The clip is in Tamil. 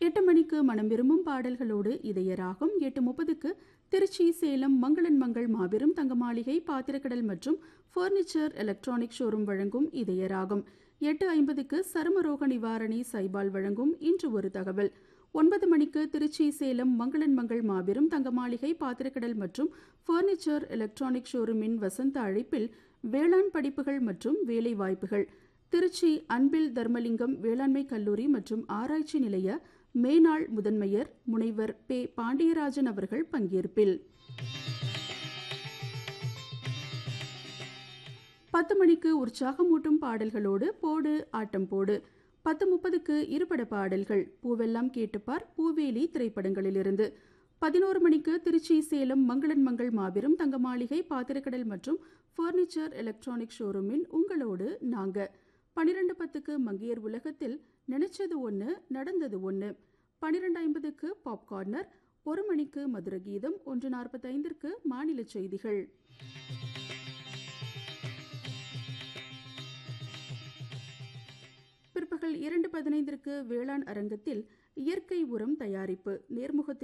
எட்டு மணிக்கு மனம் விரும்பும் பாடல்களோடு இதயராகும் எட்டு முப்பதுக்கு திருச்சி சேலம் மங்களன் மங்கள் மாபெரும் தங்க மாளிகை பாத்திரக்கடல் மற்றும் ஃபர்னிச்சர் எலக்ட்ரானிக் ஷோரூம் வழங்கும் இதயராகும் எட்டு ஐம்பதுக்கு சருமரோக நிவாரணி சைபால் வழங்கும் இன்று ஒரு தகவல் ஒன்பது மணிக்கு திருச்சி சேலம் மங்களன் மங்கள் மாபெரும் தங்க மாளிகை பாத்திரக்கடல் மற்றும் ஃபர்னிச்சர் எலக்ட்ரானிக் ஷோரூமின் வசந்த அழைப்பில் வேளாண் படிப்புகள் மற்றும் வேலை வாய்ப்புகள் திருச்சி அன்பில் தர்மலிங்கம் வேளாண்மை கல்லூரி மற்றும் ஆராய்ச்சி நிலைய மேனாள் முதன்மையர் முனைவர் பே பாண்டியராஜன் அவர்கள் பங்கேற்பில் பத்து மணிக்கு உற்சாகமூட்டும் பாடல்களோடு போடு ஆட்டம் போடு பத்து முப்பதுக்கு இருபட பாடல்கள் பூவெல்லாம் கேட்டுப்பார் பூவேலி திரைப்படங்களிலிருந்து பதினோரு மணிக்கு திருச்சி சேலம் மங்களன் மங்கள் மாபெரும் தங்க மாளிகை பாத்திரக்கடல் மற்றும் ஃபர்னிச்சர் எலக்ட்ரானிக் ஷோரூமின் உங்களோடு நாங்க பனிரெண்டு பத்துக்கு மங்கையர் உலகத்தில் நினைச்சது ஒன்று நடந்தது ஒன்று பனிரெண்டு ஐம்பதுக்கு பாப்கார்னர் ஒரு மணிக்கு மதுர கீதம் ஒன்று நாற்பத்தைந்திற்கு மாநில செய்திகள் பிற்பகல் இரண்டு பதினைந்திற்கு வேளாண் அரங்கத்தில் இயற்கை உரம் தயாரிப்பு நேர்முகத்தில்